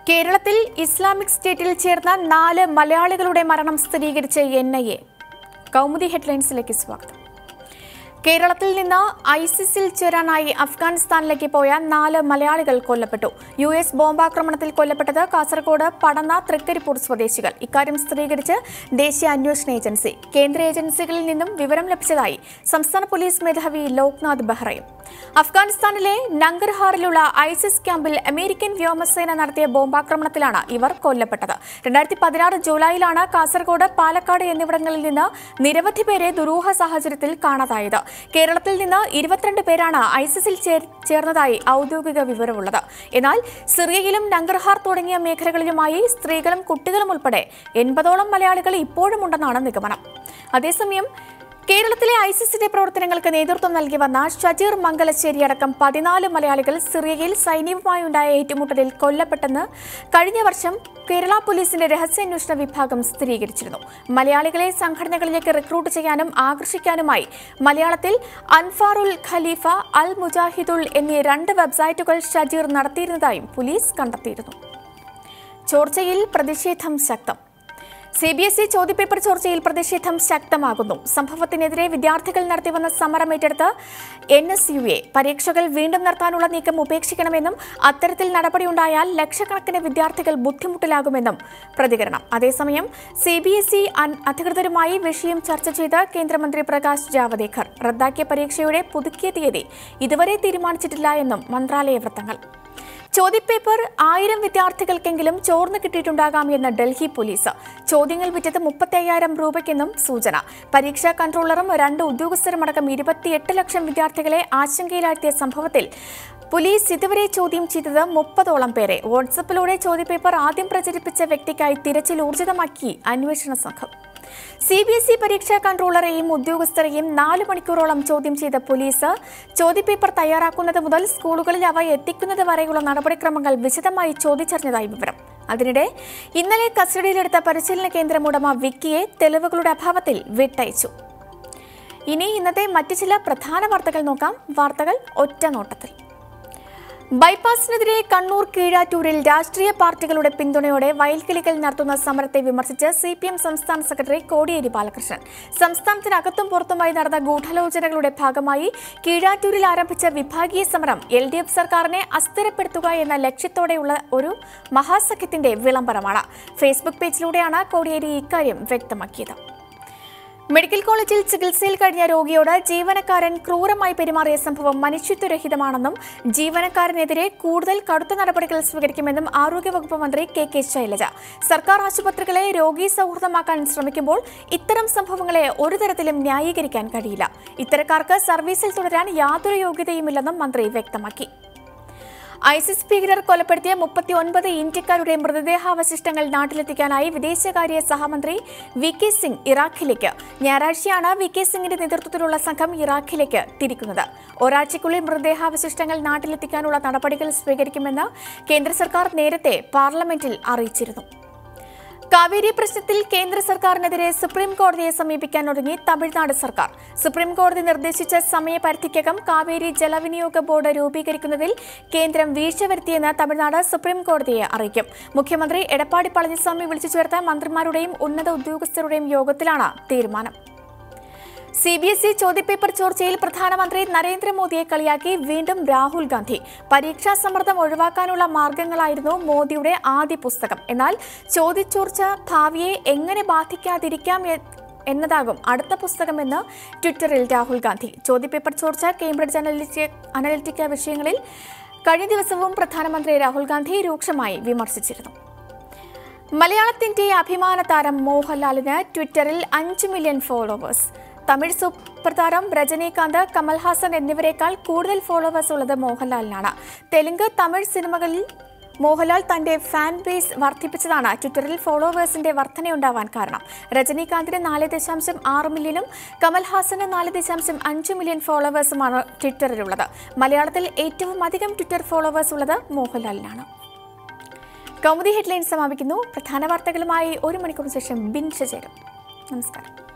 കേരളത്തിൽ ഇസ്ലാമിക് സ്റ്റേറ്റിൽ ചേർന്ന നാല് മലയാളികളുടെ മരണം സ്ഥിരീകരിച്ച എൻ ഐ എ കൗമുദി ഹെഡ്ലൈൻസിലേക്ക് സ്വാഗതം കേരളത്തിൽ നിന്ന് ഐസിസിൽ ചേരാനായി അഫ്ഗാനിസ്ഥാനിലേക്ക് പോയ നാല് മലയാളികൾ കൊല്ലപ്പെട്ടു യു എസ് ബോംബാക്രമണത്തിൽ കൊല്ലപ്പെട്ടത് കാസർഗോഡ് പടന്ന തൃക്കരിപ്പൂർ സ്വദേശികൾ ഇക്കാര്യം സ്ഥിരീകരിച്ച് ദേശീയ അന്വേഷണ ഏജൻസി കേന്ദ്ര ഏജൻസികളിൽ നിന്നും വിവരം ലഭിച്ചതായി സംസ്ഥാന പോലീസ് മേധാവി ലോക്നാഥ് ബെഹ്റയും അഫ്ഗാനിസ്ഥാനിലെ നങ്കർഹാറിലുള്ള ഐസിസ് ക്യാമ്പിൽ അമേരിക്കൻ വ്യോമസേന നടത്തിയ ബോംബാക്രമണത്തിലാണ് ഇവർ കൊല്ലപ്പെട്ടത് രണ്ടായിരത്തി പതിനാറ് ജൂലൈയിലാണ് കാസർഗോഡ് പാലക്കാട് എന്നിവിടങ്ങളിൽ നിന്ന് നിരവധി പേരെ ദുരൂഹ സാഹചര്യത്തിൽ കാണാതായത് കേരളത്തിൽ നിന്ന് ഇരുപത്തിരണ്ട് പേരാണ് ഐസിസിൽ ചേർ- ചേർന്നതായി ഔദ്യോഗിക വിവരമുള്ളത് എന്നാൽ സിറിയയിലും നങ്കർഹാർ തുടങ്ങിയ മേഖലകളിലുമായി സ്ത്രീകളും കുട്ടികളും ഉൾപ്പെടെ എൺപതോളം മലയാളികൾ ഇപ്പോഴും ഉണ്ടെന്നാണ് നിഗമനം അതേസമയം കേരളത്തിലെ ഐസിസിന്റെ പ്രവർത്തനങ്ങൾക്ക് നേതൃത്വം നൽകി വന്ന ഷജീർ മംഗലശ്ശേരി അടക്കം പതിനാല് മലയാളികൾ സിറിയയിൽ സൈന്യവുമായുണ്ടായ ഏറ്റുമുട്ടലിൽ കൊല്ലപ്പെട്ടെന്ന് കഴിഞ്ഞ വർഷം കേരള പോലീസിന്റെ രഹസ്യാന്വേഷണ വിഭാഗം സ്ഥിരീകരിച്ചിരുന്നു മലയാളികളെ സംഘടനകളിലേക്ക് റിക്രൂട്ട് ചെയ്യാനും ആകർഷിക്കാനുമായി മലയാളത്തിൽ അൻഫാറുൽ ഖലീഫ അൽ മുജാഹിദുൾ എന്നീ രണ്ട് വെബ്സൈറ്റുകൾ ഷജീർ നടത്തിയിരുന്നതായും പോലീസ് കണ്ടെത്തിയിരുന്നു ചോർച്ചയിൽ പ്രതിഷേധം ശക്തം സി ബി എസ് ഇ ചോദ്യപേപ്പർ ചോർച്ചയിൽ പ്രതിഷേധം ശക്തമാകുന്നു സംഭവത്തിനെതിരെ വിദ്യാർത്ഥികൾ നടത്തിവന്ന സമരം ഏറ്റെടുത്ത് എൻ എസ് യു എ പരീക്ഷകൾ വീണ്ടും നടത്താനുള്ള നീക്കം ഉപേക്ഷിക്കണമെന്നും അത്തരത്തിൽ നടപടിയുണ്ടായാൽ ലക്ഷക്കണക്കിന് വിദ്യാർത്ഥികൾ ബുദ്ധിമുട്ടിലാകുമെന്നും പ്രതികരണം അതേസമയം സി ബി എസ് ഇ അധികൃതരുമായി വിഷയം ചർച്ച ചെയ്ത് കേന്ദ്രമന്ത്രി പ്രകാശ് ജാവദേക്കർ റദ്ദാക്കിയ പരീക്ഷയുടെ പുതുക്കിയ തീയതി ഇതുവരെ തീരുമാനിച്ചിട്ടില്ല എന്നും മന്ത്രാലയ വൃത്തങ്ങൾ ചോദ്യപേപ്പർ ആയിരം വിദ്യാർത്ഥികൾക്കെങ്കിലും ചോർന്നു കിട്ടിയിട്ടുണ്ടാകാം എന്ന് ഡൽഹി പോലീസ് ചോദ്യങ്ങൾ വിറ്റത് മുപ്പത്തി അയ്യായിരം രൂപയ്ക്കെന്നും സൂചന പരീക്ഷാ കൺട്രോളറും രണ്ട് ഉദ്യോഗസ്ഥരുമടക്കം ഇരുപത്തിയെട്ട് ലക്ഷം വിദ്യാർത്ഥികളെ ആശങ്കയിലാഴ്ത്തിയ സംഭവത്തിൽ പോലീസ് ഇതുവരെ ചോദ്യം ചെയ്തത് മുപ്പതോളം പേരെ വാട്സപ്പിലൂടെ ചോദ്യപേപ്പർ ആദ്യം പ്രചരിപ്പിച്ച വ്യക്തിക്കായി തിരച്ചിൽ ഊർജിതമാക്കി അന്വേഷണ സംഘം സി ബി എസ് ഇ പരീക്ഷാ കൺട്രോളറെയും ഉദ്യോഗസ്ഥരെയും നാല് മണിക്കൂറോളം ചോദ്യം ചെയ്ത പോലീസ് ചോദ്യപേപ്പർ തയ്യാറാക്കുന്നത് മുതൽ സ്കൂളുകളിൽ അവ എത്തിക്കുന്നത് വരെയുള്ള നടപടിക്രമങ്ങൾ വിശദമായി ചോദിച്ചറിഞ്ഞതായി വിവരം അതിനിടെ ഇന്നലെ കസ്റ്റഡിയിലെടുത്ത പരിശീലന കേന്ദ്രം ഉടമ വിക്കിയെ തെളിവുകളുടെ അഭാവത്തിൽ വിട്ടയച്ചു ഇനി ഇന്നത്തെ മറ്റ് ചില പ്രധാന വാർത്തകൾ നോക്കാം വാർത്തകൾ ഒറ്റ നോട്ടത്തിൽ ബൈപ്പാസിനെതിരെ കണ്ണൂർ കീഴാറ്റൂരിൽ രാഷ്ട്രീയ പാർട്ടികളുടെ പിന്തുണയോടെ വയൽക്കിളികൾ നടത്തുന്ന സമരത്തെ വിമർശിച്ച് സി പി എം സംസ്ഥാന സെക്രട്ടറി കോടിയേരി ബാലകൃഷ്ണൻ സംസ്ഥാനത്തിനകത്തും പുറത്തുമായി നടന്ന ഗൂഢാലോചനകളുടെ ഭാഗമായി കീഴാറ്റൂരിൽ ആരംഭിച്ച വിഭാഗീയ സമരം എൽ ഡി എഫ് സർക്കാരിനെ അസ്ഥിരപ്പെടുത്തുക എന്ന ലക്ഷ്യത്തോടെയുള്ള ഒരു മഹാസഖ്യത്തിന്റെ വിളംബരമാണ് ഫേസ്ബുക്ക് പേജിലൂടെയാണ് കോടിയേരി ഇക്കാര്യം വ്യക്തമാക്കിയത് മെഡിക്കൽ കോളേജിൽ ചികിത്സയിൽ കഴിഞ്ഞ രോഗിയോട് ജീവനക്കാരൻ ക്രൂരമായി പെരുമാറിയ സംഭവം മനുഷ്യത്വരഹിതമാണെന്നും ജീവനക്കാരനെതിരെ കൂടുതൽ കടുത്ത നടപടികൾ സ്വീകരിക്കുമെന്നും ആരോഗ്യവകുപ്പ് മന്ത്രി കെ കെ ശൈലജ സർക്കാർ ആശുപത്രികളെ രോഗി സൗഹൃദമാക്കാൻ ശ്രമിക്കുമ്പോൾ ഇത്തരം സംഭവങ്ങളെ ഒരു തരത്തിലും ന്യായീകരിക്കാൻ കഴിയില്ല ഇത്തരക്കാർക്ക് സർവീസിൽ തുടരാൻ യാതൊരു യോഗ്യതയുമില്ലെന്നും മന്ത്രി വ്യക്തമാക്കി ഐസിസ് ഭീകരർ കൊലപ്പെടുത്തിയ മുപ്പത്തി ഒൻപത് ഇന്ത്യക്കാരുടെ മൃതദേഹാവശിഷ്ടങ്ങൾ നാട്ടിലെത്തിക്കാനായി വിദേശകാര്യ സഹമന്ത്രി വി കെ സിംഗ് ഇറാഖിലേക്ക് ഞായറാഴ്ചയാണ് വി കെ സിംഗിന്റെ നേതൃത്വത്തിലുള്ള സംഘം ഇറാഖിലേക്ക് തിരിക്കുന്നത് ഒരാഴ്ചയ്ക്കുള്ളിൽ മൃതദേഹാവശിഷ്ടങ്ങൾ നാട്ടിലെത്തിക്കാനുള്ള നടപടികൾ സ്വീകരിക്കുമെന്ന് കേന്ദ്ര സർക്കാർ നേരത്തെ പാർലമെന്റിൽ അറിയിച്ചിരുന്നു കാവേരി പ്രശ്നത്തിൽ കേന്ദ്ര സർക്കാരിനെതിരെ സുപ്രീം കോടതിയെ സമീപിക്കാൻ ഒരുങ്ങി തമിഴ്നാട് സർക്കാർ സുപ്രീം കോടതി നിർദ്ദേശിച്ച സമയപരിധിക്കകം കാവേരി ജലവിനിയോഗ ബോർഡ് രൂപീകരിക്കുന്നതിൽ കേന്ദ്രം വീഴ്ച വരുത്തിയെന്ന് തമിഴ്നാട് സുപ്രീം കോടതിയെ അറിയിക്കും മുഖ്യമന്ത്രി എടപ്പാടി പളനിസ്വാമി വിളിച്ചു ചേർത്ത മന്ത്രിമാരുടെയും ഉന്നത ഉദ്യോഗസ്ഥരുടെയും യോഗത്തിലാണ് തീരുമാനം സി ബി എസ് ഇ ചോദ്യപേപ്പർ ചോർച്ചയിൽ പ്രധാനമന്ത്രി നരേന്ദ്രമോദിയെ കളിയാക്കി വീണ്ടും രാഹുൽ ഗാന്ധി പരീക്ഷാ സമ്മർദ്ദം ഒഴിവാക്കാനുള്ള മാർഗങ്ങളായിരുന്നു മോദിയുടെ ആദ്യ പുസ്തകം എന്നാൽ ചോദ്യച്ചോർച്ച ഭാവിയെ എങ്ങനെ ബാധിക്കാതിരിക്കാം എ- എന്നതാകും അടുത്ത പുസ്തകമെന്ന് ട്വിറ്ററിൽ രാഹുൽ ഗാന്ധി ചോദ്യപേപ്പർ ചോർച്ച കേംബ്രിഡ്ജ് അനലിറ്റി അനലിറ്റിക്ക വിഷയങ്ങളിൽ കഴിഞ്ഞ ദിവസവും പ്രധാനമന്ത്രി രാഹുൽ ഗാന്ധി രൂക്ഷമായി വിമർശിച്ചിരുന്നു മലയാളത്തിന്റെ അഭിമാന താരം മോഹൻലാലിന് ട്വിറ്ററിൽ അഞ്ച് മില്യൺ ഫോളോവേഴ്സ് തമിഴ് സൂപ്പർ താരം രജനീകാന്ത് കമൽഹാസൻ എന്നിവരെക്കാൾ കൂടുതൽ ഫോളോവേഴ്സ് ഉള്ളത് മോഹൻലാലിനാണ് തെലുങ്ക് തമിഴ് സിനിമകളിൽ മോഹൻലാൽ തന്റെ ഫാൻ ബേസ് വർദ്ധിപ്പിച്ചതാണ് ട്വിറ്ററിൽ ഫോളോവേഴ്സിന്റെ വർധനയുണ്ടാവാൻ കാരണം രജനീകാന്തിന് നാല് ദശാംശം ആറ് മില്യനും കമൽഹാസന് നാല് ദശാംശം അഞ്ച് മില്യൺ ഫോളോവേഴ്സുമാണ് ട്വിറ്ററിലുള്ളത് മലയാളത്തിൽ ഏറ്റവും അധികം ട്വിറ്റർ ഫോളോവേഴ്സ് ഉള്ളത് മോഹൻലാലിനാണ് കൗമുദി ഹെഡ്ലൈൻസ് സമാപിക്കുന്നു പ്രധാന വാർത്തകളുമായി ഒരു മണിക്കൂറിന് ശേഷം ബിൻഷ ചേരും നമസ്കാരം